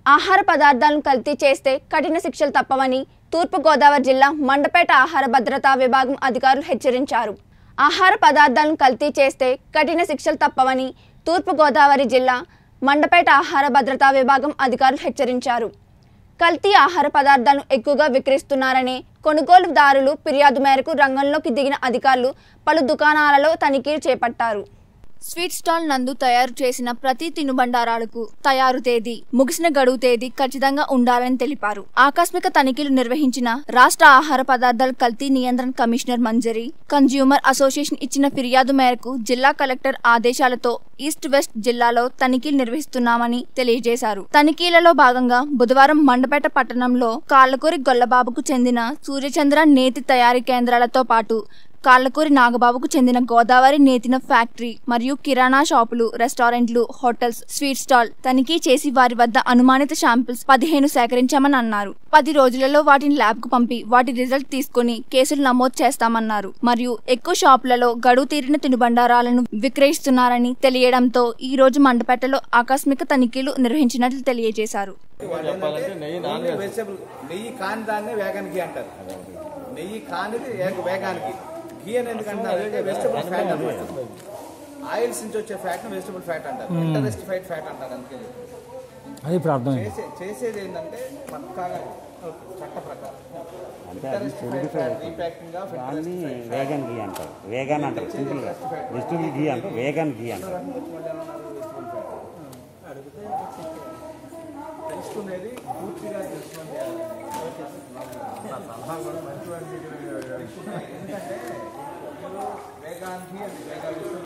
ఆహార పదార్థాలను కల్తీ చేస్తే కఠిన శిక్షలు తప్పవని తూర్పుగోదావరి జిల్లా మండపేట ఆహార భద్రతా విభాగం అధికారులు హెచ్చరించారు ఆహార పదార్థాలను కల్తీ చేస్తే కఠిన శిక్షలు తప్పవని తూర్పుగోదావరి జిల్లా మండపేట ఆహార భద్రతా విభాగం అధికారులు హెచ్చరించారు కల్తీ ఆహార పదార్థాలను ఎక్కువగా విక్రయిస్తున్నారనే కొనుగోలుదారులు ఫిర్యాదు మేరకు రంగంలోకి దిగిన అధికారులు పలు దుకాణాలలో తనిఖీలు చేపట్టారు స్వీట్ స్టాల్ నందు తయారు చేసిన ప్రతి తినుబండారాలకు తయారు తేదీ ముగిసిన గడువు తేదీ ఖచ్చితంగా ఉండాలని తెలిపారు ఆకస్మిక తనిఖీలు నిర్వహించిన రాష్ట్ర ఆహార పదార్థాల కల్తీ నియంత్రణ కమిషనర్ మంజరి కన్జ్యూమర్ అసోసియేషన్ ఇచ్చిన ఫిర్యాదు మేరకు జిల్లా కలెక్టర్ ఆదేశాలతో ఈస్ట్ వెస్ట్ జిల్లాలో తనిఖీలు నిర్వహిస్తున్నామని తెలియజేశారు తనిఖీలలో భాగంగా బుధవారం మండపేట పట్టణంలో కాళ్ళకూరి గొల్లబాబుకు చెందిన సూర్యచంద్ర నేతి తయారీ కేంద్రాలతో పాటు కాళ్ళకూరి నాగబాబుకు చెందిన గోదావరి నేతిన ఫ్యాక్టరీ మరియు కిరాణా షాపులు రెస్టారెంట్లు హోటల్స్ స్వీట్ స్టాల్ తనిఖీ చేసి వారి వద్ద అనుమానిత శాంపిల్స్ పదిహేను సేకరించామని అన్నారు పది రోజులలో వాటిని ల్యాబ్ కు పంపి వాటి రిజల్ట్ తీసుకుని కేసులు నమోదు చేస్తామన్నారు మరియు ఎక్కువ షాపులలో గడువు తీరిన తినుబండారాలను విక్రయిస్తున్నారని తెలియడంతో ఈ రోజు మండపేటలో ఆకస్మిక తనిఖీలు నిర్వహించినట్లు తెలియజేశారు చెప్పాలంటే నెయ్యి నాన్ ఓన్లీ వెజిటబుల్ నెయ్యి కాని దాన్ని వేగాన్ ఘీ అంటారు నెయ్యి కానిది ఏక- వేగానికి ఘీ అని ఎందుకంటారు అంటే వెజిటబుల్ ఫ్యాట్ అనమాట ఆయిల్స్ నుంచి వచ్చే ఫ్యాట్ వెజిటబుల్ ఫ్యాట్ అంటారు ఇంటరెస్టిఫైడ్ ఫ్యాట్ అంటారు అందుకే అది ఇప్పుడు అర్థమైంది చేసే చేసేది ఏంటంటే పక్కాగా చట్ట ప్రకారం అంటే అది ఇంటరెస్టిఫైడ్ ఫ్యాట్ రీప్యాకింగ్ ఆఫ్ దాన్ని వేగన్ ఘీ అంటారు వేగన్ అంటారు సింపుల్గా వెజిటబుల్ ఘీ అంటారు వేగన్ ఘీ అంటారు తెలుసుకునేది పూర్తిగా తెలుసుకునేది ఎందుకంటే వేగానికి వేగా